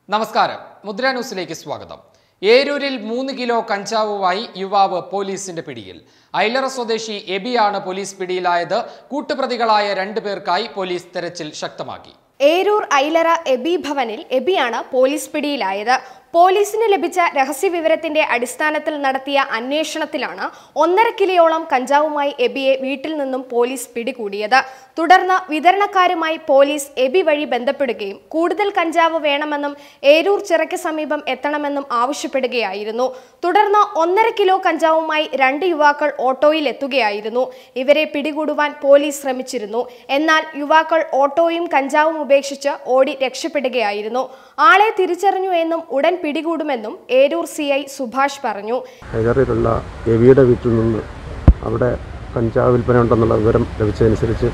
നമസ്കാരം മുദ്ര ന്യൂസിലേക്ക് സ്വാഗതം ഏരൂരിൽ മൂന്ന് കിലോ കഞ്ചാവുമായി യുവാവ് പോലീസിന്റെ പിടിയിൽ ഐലറ സ്വദേശി എബിയാണ് പോലീസ് പിടിയിലായത് കൂട്ടുപ്രതികളായ രണ്ടു പേർക്കായി പോലീസ് തെരച്ചിൽ ശക്തമാക്കി ഏരൂർ ഐലറ എബി ഭവനിൽ എബിയാണ് പോലീസ് പിടിയിലായത് പോലീസിന് ലഭിച്ച രഹസ്യവിവരത്തിന്റെ അടിസ്ഥാനത്തിൽ നടത്തിയ അന്വേഷണത്തിലാണ് ഒന്നര കിലോയോളം കഞ്ചാവുമായി എബിയെ വീട്ടിൽ നിന്നും പോലീസ് പിടികൂടിയത് തുടർന്ന് വിതരണക്കാരുമായി പോലീസ് എബി വഴി ബന്ധപ്പെടുകയും കൂടുതൽ കഞ്ചാവ് വേണമെന്നും ഏരൂർ ചിറയ്ക്ക് സമീപം എത്തണമെന്നും ആവശ്യപ്പെടുകയായിരുന്നു തുടർന്ന് ഒന്നര കിലോ കഞ്ചാവുമായി രണ്ട് യുവാക്കൾ ഓട്ടോയിൽ എത്തുകയായിരുന്നു ഇവരെ പിടികൂടുവാൻ പോലീസ് ശ്രമിച്ചിരുന്നു എന്നാൽ യുവാക്കൾ ഓട്ടോയും കഞ്ചാവും ഉപേക്ഷിച്ച് ഓടി രക്ഷപ്പെടുകയായിരുന്നു ആളെ തിരിച്ചറിഞ്ഞു എന്നും ഉടൻ പിടികൂടുമെന്നും ഏരൂർ സി ഐ സുഭാഷ് പറഞ്ഞു ഹൈദറിലുള്ള എവിയുടെ വീട്ടിൽ നിന്ന് അവിടെ കഞ്ചാവ് വിൽപ്പന ഉണ്ടെന്നുള്ള വിവരം ലഭിച്ചതനുസരിച്ച്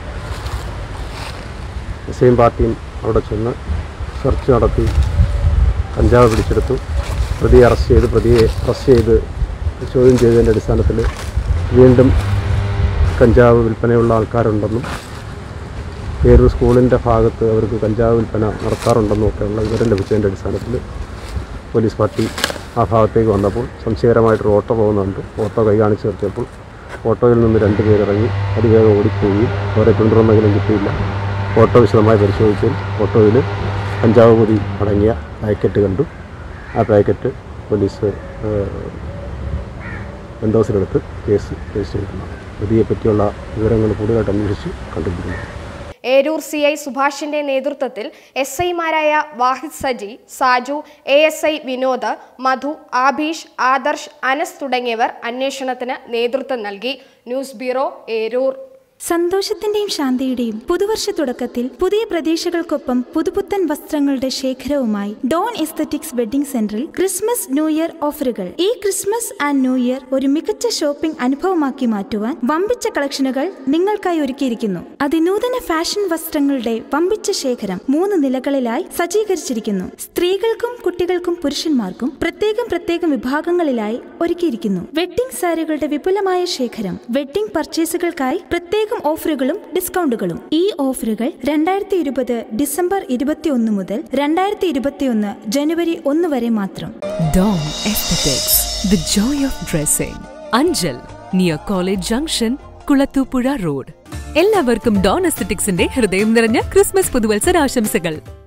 മുസ്ലിം പാർട്ടിയും അവിടെ ചെന്ന് സെർച്ച് നടത്തി കഞ്ചാവ് പിടിച്ചെടുത്തു പ്രതിയെ അറസ്റ്റ് ചെയ്ത് പ്രതിയെ അറസ്റ്റ് ചെയ്ത് ചോദ്യം ചെയ്തതിൻ്റെ അടിസ്ഥാനത്തിൽ വീണ്ടും കഞ്ചാവ് വിൽപ്പനയുള്ള ആൾക്കാരുണ്ടെന്നും ഏതൊരു സ്കൂളിൻ്റെ ഭാഗത്ത് അവർക്ക് കഞ്ചാവ് വിൽപ്പന നടത്താറുണ്ടെന്നും ഒക്കെയുള്ള വിവരം ലഭിച്ചതിൻ്റെ അടിസ്ഥാനത്തിൽ പോലീസ് പാർട്ടി ആ ഭാഗത്തേക്ക് വന്നപ്പോൾ സംശയകരമായിട്ടൊരു ഓട്ടോ പോകുന്നുണ്ട് ഓട്ടോ കൈ കാണിച്ച് നിർത്തിയപ്പോൾ ഓട്ടോയിൽ നിന്ന് രണ്ട് പേരിറങ്ങി അതിവേഗം ഓടിപ്പോവുകയും അവരെ പിന്തുടർന്നെങ്കിലും കിട്ടിയില്ല ഓട്ടോ വിശദമായി പരിശോധിച്ചതിൽ ഓട്ടോയിൽ കഞ്ചാവ് പൊതി അടങ്ങിയ പാക്കറ്റ് കണ്ടു ആ പാക്കറ്റ് പോലീസ് ഏഹ്, ബന്ദോബസ്തിലെടുത്ത് കേസ് രജിസ്റ്റർ ചെയ്തിട്ടുണ്ട് പ്രതിയെ പറ്റിയുള്ള വിവരങ്ങൾ കൂടുതലായിട്ട് അന്വേഷിച്ച് കണ്ടുപിടിക്കുന്നു ഏരൂർ സി ഐ സുഭാഷിന്റെ നേതൃത്വത്തിൽ എസ് ഐമാരായ Vahid Saji Saju A S I Vinod Madhu Abeesh Adarsh Anas തുടങ്ങിയവർ അന്വേഷണത്തിന് നേതൃത്വം നൽകി ന്യൂസ് ബ്യൂറോ ഏരൂർ സന്തോഷത്തിന്റെയും ശാന്തിയുടെയും പുതുവർഷ തുടക്കത്തിൽ പുതിയ പ്രതീക്ഷകൾക്കൊപ്പം പുതുപുത്തൻ വസ്ത്രങ്ങളുടെ ശേഖരവുമായി ഡോൺ എസ്തറ്റിക്സ് വെഡിംഗ് സെന്ററിൽ ക്രിസ്മസ് ന്യൂ ഇയർ ഓഫറുകൾ ഈ ക്രിസ്മസ് ആൻഡ് ന്യൂ ഇയർ ഒരു മികച്ച ഷോപ്പിംഗ് അനുഭവമാക്കി മാറ്റുവാൻ വമ്പിച്ച കളക്ഷനുകൾ നിങ്ങൾക്കായി ഒരുക്കിയിരിക്കുന്നു അതിനൂതന ഫാഷൻ വസ്ത്രങ്ങളുടെ വമ്പിച്ച ശേഖരം മൂന്ന് നിലകളിലായി സജ്ജീകരിച്ചിരിക്കുന്നു സ്ത്രീകൾക്കും കുട്ടികൾക്കും പുരുഷന്മാർക്കും പ്രത്യേകം പ്രത്യേകം വിഭാഗങ്ങളിലായി ഒരുക്കിയിരിക്കുന്നു വെഡ്ഡിംഗ് സാരികളുടെ വിപുലമായ ശേഖരം വെഡ്ഡിംഗ് പർച്ചേസുകൾക്കായി പ്രത്യേകം ഓഫറുകളും ഡിസ്കൗണ്ടുകളും ഈ ഓഫറുകൾ രണ്ടായിരത്തി ഇരുപത് ഡിസംബർ ഇരുപത്തിയൊന്ന് മുതൽ രണ്ടായിരത്തി ഇരുപത്തിയൊന്ന് ജനുവരി ഒന്ന് വരെ മാത്രം Dawn Aesthetics, the joy of dressing. Anchal near college junction Kulathupuzha road എല്ലാവർക്കും ഡോൺ എസ്തറ്റിക്സിന്റെ ഹൃദയം നിറഞ്ഞ ക്രിസ്മസ് പുതുവത്സരാശംസകൾ